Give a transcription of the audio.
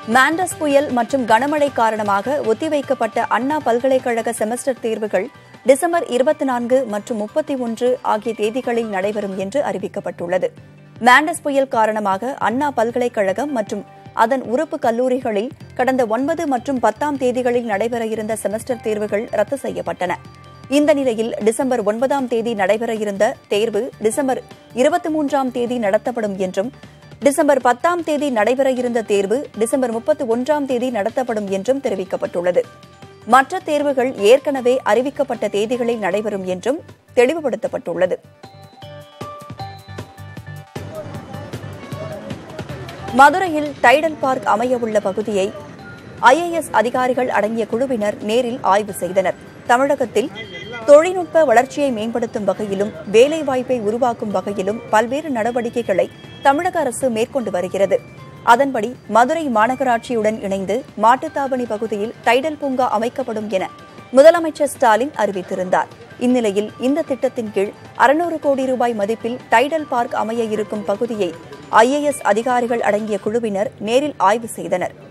Mandous புயல் மற்றும் கனமழை காரணமாக ஒத்திவைக்கப்பட்ட அண்ணா பல்கலைக்கழக செமஸ்டர் தேர்வுகள் டிசம்பர் இருபத்தி நான்கு மற்றும் முப்பத்தி ஒன்று ஆகிய தேதிகளில் நடைபெறும் என்று அறிவிக்கப்பட்டுள்ளது மாண்டஸ் புயல் காரணமாக அண்ணா பல்கலைக்கழகம் மற்றும் அதன் உறுப்பு கல்லூரிகளில் கடந்த ஒன்பது மற்றும் பத்தாம் தேதிகளில் நடைபெற இருந்த செமஸ்டர் தேர்வுகள் ரத்து செய்யப்பட்டன இந்த நிலையில் டிசம்பர் ஒன்பதாம் தேதி நடைபெற இருந்த தேர்வு டிசம்பர் இருபத்தி மூன்றாம் தேதி நடத்தப்படும் என்றும் டிசம்பர் பத்தாம் தேதி நடைபெற இருந்த தேர்வு டிசம்பர் முப்பத்தி ஒன்றாம் தேதி நடத்தப்படும் என்றும் தெரிவிக்கப்பட்டுள்ளது மற்ற தேர்வுகள் ஏற்கனவே அறிவிக்கப்பட்ட தேதிகளில் நடைபெறும் என்றும் தெளிவுபடுத்தப்பட்டுள்ளது மதுரையில் டைடல் பார்க் அமையவுள்ள பகுதியை ஐஏஎஸ் அதிகாரிகள் அடங்கிய குழுவினர் நேரில் ஆய்வு செய்தனர் தமிழகத்தில் தொழில்நுட்ப வளர்ச்சியை மேம்படுத்தும் வகையிலும் வேலைவாய்ப்பை உருவாக்கும் வகையிலும் பல்வேறு நடவடிக்கைகளை தமிழக அரசு மேற்கொண்டு வருகிறது அதன்படி மதுரை மாநகராட்சியுடன் இணைந்து மாட்டுத்தாவணி பகுதியில் டைடல் பூங்கா அமைக்கப்படும் என முதலமைச்சர் ஸ்டாலின் அறிவித்திருந்தார் இந்நிலையில் இந்த திட்டத்தின் கீழ் அறுநூறு கோடி ரூபாய் மதிப்பில் டைடல் பார்க் அமைய இருக்கும் பகுதியை ஐஏஎஸ் அதிகாரிகள் அடங்கிய குழுவினர் நேரில் ஆய்வு செய்தனர்